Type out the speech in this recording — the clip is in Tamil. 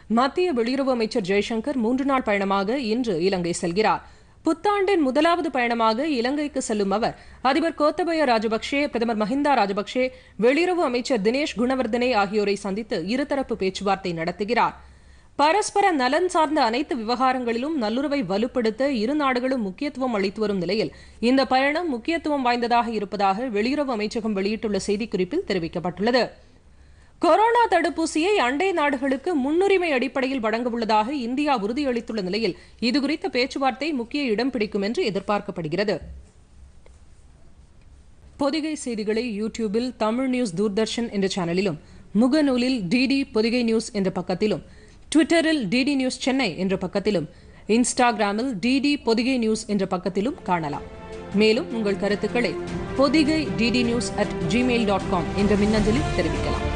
மத்திய வெளியுறவு அமைச்சர் ஜெய்சங்கர் மூன்று நாள் பயணமாக இன்று இலங்கை செல்கிறார் புத்தாண்டின் முதலாவது பயணமாக இலங்கைக்கு செல்லும் அவர் அதிபர் கோத்தபய ராஜபக்சே பிரதமர் மஹிந்தா ராஜபக்சே வெளியுறவு அமைச்சர் தினேஷ் குணவர்தனே ஆகியோரை சந்தித்து இருதரப்பு பேச்சுவார்த்தை நடத்துகிறார் பரஸ்பர நலன் சார்ந்த அனைத்து விவகாரங்களிலும் நல்லுறவை வலுப்படுத்த இரு நாடுகளும் முக்கியத்துவம் அளித்து வரும் நிலையில் இந்த பயணம் முக்கியத்துவம் வாய்ந்ததாக இருப்பதாக வெளியுறவு அமைச்சகம் வெளியிட்டுள்ள செய்திக்குறிப்பில் தெரிவிக்கப்பட்டுள்ளது கொரோனா தடுப்பூசியை அண்டை நாடுகளுக்கு முன்னுரிமை அடிப்படையில் வழங்க உள்ளதாக இந்தியா உறுதியளித்துள்ள நிலையில் இதுகுறித்த பேச்சுவார்த்தை முக்கிய இடம் பிடிக்கும் என்று எதிர்பார்க்கப்படுகிறது பொதிகை செய்திகளை யூடியூபில் தமிழ் நியூஸ் தூர்தர்ஷன் என்ற சேனலிலும் முகநூலில் டிடி பொதிகை நியூஸ் என்ற பக்கத்திலும் ட்விட்டரில் டிடி நியூஸ் சென்னை என்ற பக்கத்திலும் இன்ஸ்டாகிராமில் டிடி பொதிகை நியூஸ் என்ற பக்கத்திலும் காணலாம் மேலும் உங்கள் கருத்துக்களை Podhigai DD news at Gmail dot com என்ற மின்னஞ்சலில் தெரிவிக்கலாம்